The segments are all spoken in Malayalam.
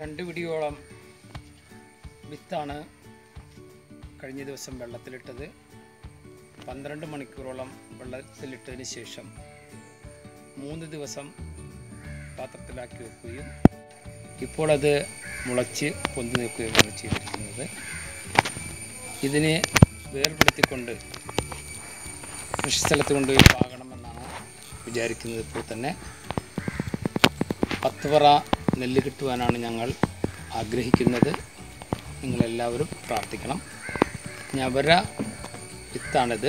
രണ്ട് പിടിയോളം വിത്താണ് കഴിഞ്ഞ ദിവസം വെള്ളത്തിലിട്ടത് പന്ത്രണ്ട് മണിക്കൂറോളം വെള്ളത്തിലിട്ടതിന് ശേഷം മൂന്ന് ദിവസം പാത്രത്തിലാക്കി വെക്കുകയും ഇപ്പോൾ അത് മുളച്ച് പൊന്തി നിൽക്കുകയുമാണ് ചെയ്തിരിക്കുന്നത് ഇതിനെ വേർപെടുത്തിക്കൊണ്ട് കൃഷിസ്ഥലത്ത് കൊണ്ടുപോയി പാകണമെന്നാണ് വിചാരിക്കുന്നത് ഇപ്പോൾ തന്നെ പത്ത് പറ നെല്ല് കിട്ടുവാനാണ് ഞങ്ങൾ ആഗ്രഹിക്കുന്നത് നിങ്ങളെല്ലാവരും പ്രാർത്ഥിക്കണം ഞവര വിത്താണിത്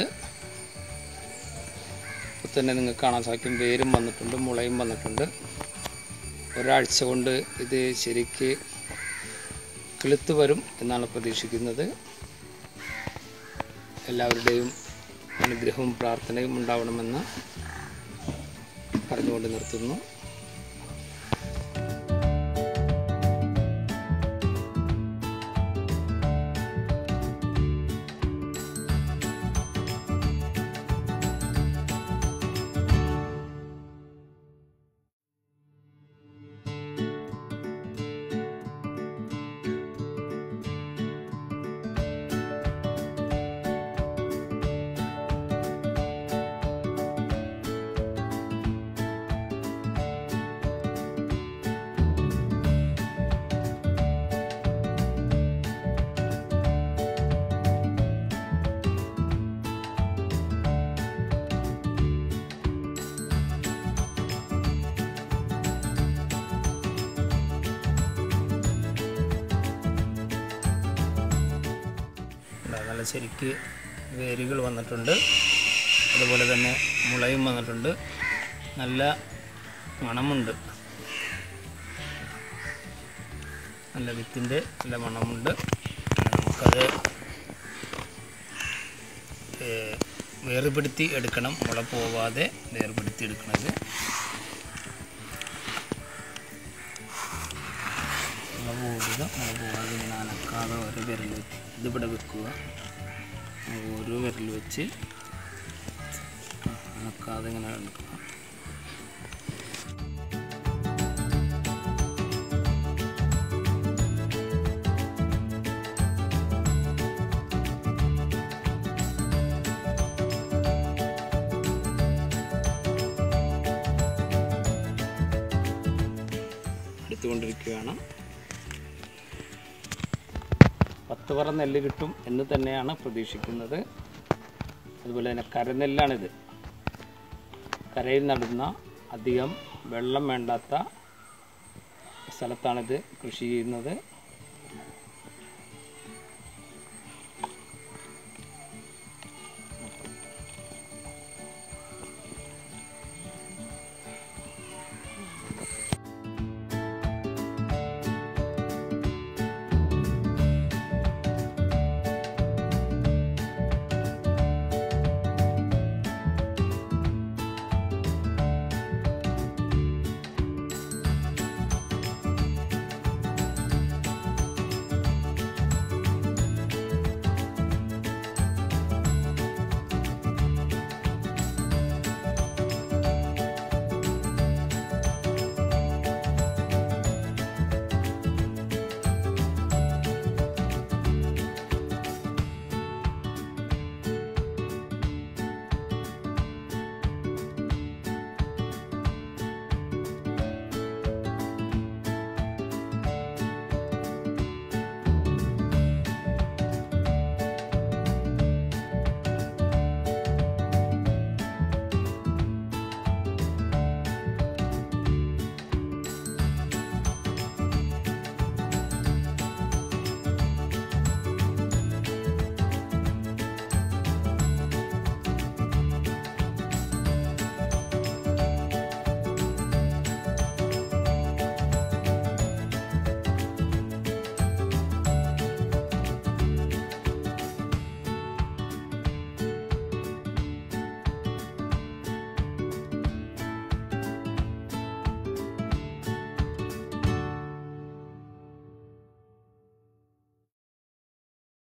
ഇപ്പോൾ തന്നെ നിങ്ങൾക്ക് കാണാൻ സാധിക്കും വേരും വന്നിട്ടുണ്ട് മുളയും വന്നിട്ടുണ്ട് ഒരാഴ്ച കൊണ്ട് ഇത് ശരിക്ക് കിളുത്ത് വരും എന്നാണ് പ്രതീക്ഷിക്കുന്നത് എല്ലാവരുടെയും അനുഗ്രഹവും പ്രാർത്ഥനയും ഉണ്ടാവണമെന്ന് പറഞ്ഞുകൊണ്ട് നിർത്തുന്നു ഇതാ നല്ല ശരിക്ക് വേരുകൾ വന്നിട്ടുണ്ട് അതുപോലെ തന്നെ മുളയും വന്നിട്ടുണ്ട് നല്ല മണമുണ്ട് നല്ല വിത്തിൻ്റെ നല്ല മണമുണ്ട് നമുക്കത് ഏഹ്, വേർപെടുത്തി എടുക്കണം മുള പോവാതെ വേർപെടുത്തി എടുക്കണത് മുള പോവുക മുള പോവാതെ ഇങ്ങനെ അനക്കാതെ ഓരോ വിരൽ വെച്ച് ഇതിവിടെ വെക്കുക ഓരോ വിരൽ വെച്ച് അനക്കാതെ ഇങ്ങനെ എടുക്കുക എടുത്തുകൊണ്ടിരിക്കുകയാണ് പത്ത് പറ നെല്ല് കിട്ടും എന്ന് തന്നെയാണ് പ്രതീക്ഷിക്കുന്നത് അതുപോലെ തന്നെ കരനെല്ലാണിത് കരയിൽ നടുന്ന അധികം വെള്ളം വേണ്ടാത്ത സ്ഥലത്താണിത് കൃഷി ചെയ്യുന്നത്